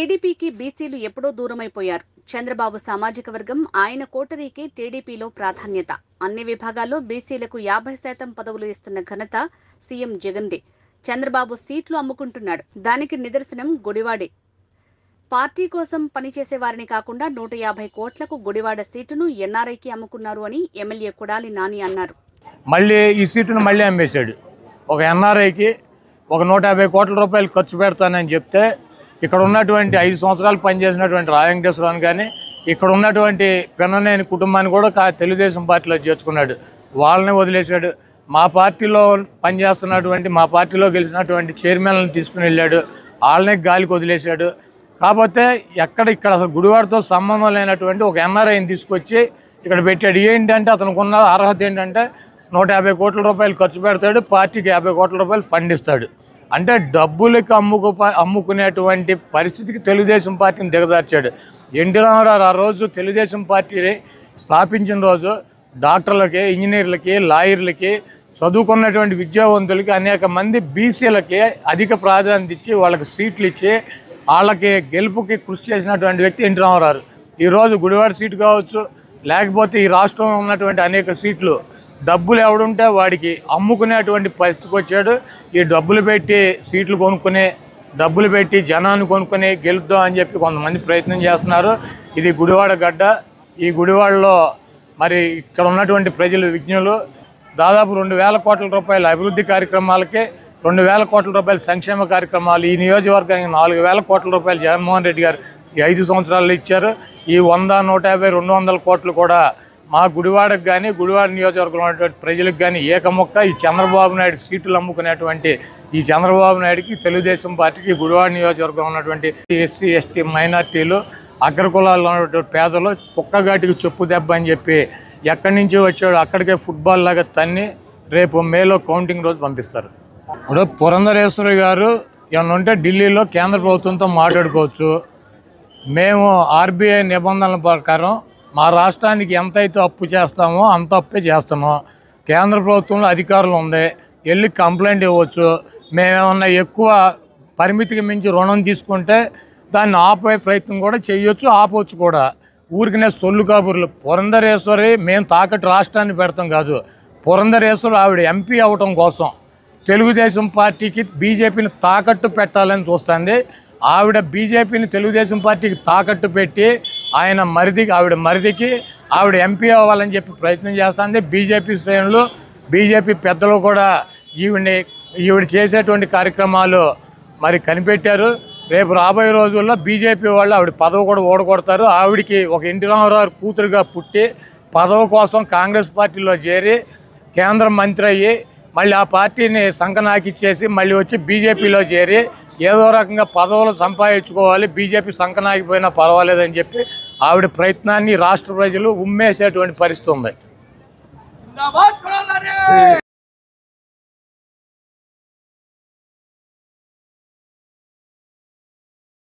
టీడీపీకి బీసీలు ఎప్పుడో దూరమైపోయారు చంద్రబాబు సామాజిక వర్గం ఆయన కోటరీకి టీడీపీలో ప్రాధాన్యత అన్ని విభాగాల్లో బీసీలకు యాభై శాతం పదవులు ఇస్తున్న ఘనత సీఎం జగన్దే చంద్రబాబు సీట్లు అమ్ముకుంటున్నాడు దానికి నిదర్శనం గుడివాడే పార్టీ కోసం పనిచేసే వారిని కాకుండా నూట యాభై కోట్లకు గుడివాడ సీటును ఎన్ఆర్ఐకి అమ్ముకున్నారు అని ఎమ్మెల్యే కొడాలి నాని అన్నారు మళ్ళీ ఈ సీటును మళ్ళీ అమ్మేశాడు ఒక ఎన్ఆర్ఐకి ఒక నూట యాభై కోట్ల రూపాయలు ఖర్చు పెడతానని చెప్తే ఇక్కడ ఉన్నటువంటి ఐదు సంవత్సరాలు పనిచేసినటువంటి రాయంకటేశ్వరరావు కానీ ఇక్కడ ఉన్నటువంటి పిన్ననేని కుటుంబాన్ని కూడా కా- తెలుగుదేశం పార్టీలో చేర్చుకున్నాడు వాళ్ళని వదిలేశాడు మా పార్టీలో పనిచేస్తున్నటువంటి మా పార్టీలో గెలిచినటువంటి చైర్మన్లను తీసుకుని వెళ్ళాడు వాళ్ళని గాలికి వదిలేశాడు కాకపోతే ఎక్కడ ఇక్కడ అసలు గుడివాడతో సంబంధం లేనటువంటి ఒక ఎన్ఆర్ఐని తీసుకొచ్చి ఇక్కడ పెట్టాడు ఏంటంటే అతనికి ఉన్న అర్హత ఏంటంటే నూట యాభై కోట్ల రూపాయలు ఖర్చు పెడతాడు పార్టీకి యాభై కోట్ల రూపాయలు ఫండ్ ఇస్తాడు అంటే డబ్బులకి అమ్ముకు అమ్ముకునేటువంటి పరిస్థితికి తెలుగుదేశం పార్టీని దిగదార్చాడు ఎన్టీ రామారావు ఆ రోజు తెలుగుదేశం పార్టీని స్థాపించిన రోజు డాక్టర్లకి ఇంజనీర్లకి లాయర్లకి చదువుకున్నటువంటి విద్యావంతులకి అనేక మంది బీసీలకి అధిక ప్రాధాన్యత ఇచ్చి వాళ్ళకి సీట్లు ఇచ్చి వాళ్ళకి గెలుపుకి కృషి చేసినటువంటి వ్యక్తి ఎన్టీ రామారావు ఈరోజు గుడివాడ సీటు కావచ్చు లేకపోతే ఈ రాష్ట్రంలో ఉన్నటువంటి అనేక సీట్లు డబ్బులు ఎవడుంటే వాడికి అమ్ముకునేటువంటి పరిస్థితికి వచ్చాడు ఈ డబ్బులు పెట్టి సీట్లు కొనుక్కుని డబ్బులు పెట్టి జనాన్ని కొనుక్కొని గెలుద్దాం అని చెప్పి కొంతమంది ప్రయత్నం చేస్తున్నారు ఇది గుడివాడ గడ్డ ఈ గుడివాడలో మరి ఇక్కడ ఉన్నటువంటి ప్రజలు విజ్ఞులు దాదాపు రెండు వేల కోట్ల రూపాయల అభివృద్ధి కార్యక్రమాలకి రెండు వేల కోట్ల రూపాయల సంక్షేమ కార్యక్రమాలు ఈ నియోజకవర్గానికి నాలుగు వేల కోట్ల రూపాయలు జగన్మోహన్ రెడ్డి గారు ఈ ఐదు సంవత్సరాల్లో ఇచ్చారు ఈ వంద నూట యాభై రెండు వందల కోట్లు కూడా మా గుడివాడకు కానీ గుడివాడ నియోజకవర్గంలో ఉన్నటువంటి ప్రజలకు కానీ ఏకమొక్క ఈ చంద్రబాబు నాయుడు సీట్లు అమ్ముకునేటువంటి ఈ చంద్రబాబు నాయుడుకి తెలుగుదేశం పార్టీకి గుడివాడ నియోజకవర్గం ఉన్నటువంటి ఎస్సీ ఎస్టీ మైనార్టీలు అగ్రకులాల్లో ఉన్నటువంటి పేదలు కుక్కగాటికి చెప్పు దెబ్బ అని చెప్పి ఎక్కడి నుంచి వచ్చాడు అక్కడికే ఫుట్బాల్ లాగా తన్ని రేపు మేలో కౌంటింగ్ రోజు పంపిస్తారు ఇప్పుడు పురంధరేశ్వరి గారు ఏమన్నా ఉంటే ఢిల్లీలో కేంద్ర ప్రభుత్వంతో మాట్లాడుకోవచ్చు మేము ఆర్బీఐ నిబంధనల ప్రకారం మా రాష్ట్రానికి ఎంతైతే అప్పు చేస్తామో అంత అప్పే చేస్తున్నాం కేంద్ర ప్రభుత్వంలో అధికారులు ఉంది వెళ్ళి కంప్లైంట్ ఇవ్వచ్చు మేమేమన్నా ఎక్కువ పరిమితికి మించి రుణం తీసుకుంటే దాన్ని ఆపే ప్రయత్నం కూడా చేయొచ్చు ఆపవచ్చు కూడా ఊరికినే సొల్లు కాబుర్లు పురంధరేశ్వరి మేము తాకట్టు రాష్ట్రాన్ని పెడతాం కాదు పురంధరేశ్వరి ఆవిడ ఎంపీ అవటం కోసం తెలుగుదేశం పార్టీకి బీజేపీని తాకట్టు పెట్టాలని చూస్తుంది ఆవిడ బీజేపీని తెలుగుదేశం పార్టీకి తాకట్టు పెట్టి ఆయన మరిదికి ఆవిడ మరిదికి ఆవిడ ఎంపీ అవ్వాలని చెప్పి ప్రయత్నం చేస్తుంది బీజేపీ శ్రేణులు బీజేపీ పెద్దలు కూడా ఈవిడ్ని ఈవిడ చేసేటువంటి కార్యక్రమాలు మరి కనిపెట్టారు రేపు రాబోయే రోజుల్లో బీజేపీ వాళ్ళు ఆవిడ పదవి కూడా ఓడగొడతారు ఆవిడికి ఒక ఎన్టీ రామారావు కూతురుగా పుట్టి పదవి కోసం కాంగ్రెస్ పార్టీలో చేరి కేంద్ర మంత్రి అయ్యి మళ్ళీ ఆ పార్టీని సంకనాకిచ్చేసి మళ్ళీ వచ్చి బీజేపీలో చేరి ఏదో రకంగా పదవులు సంపాదించుకోవాలి బీజేపీ సంకనాకిపోయినా పర్వాలేదని చెప్పి ఆవిడ ప్రయత్నాన్ని రాష్ట్ర ప్రజలు ఉమ్మేసేటువంటి పరిస్థితి ఉంది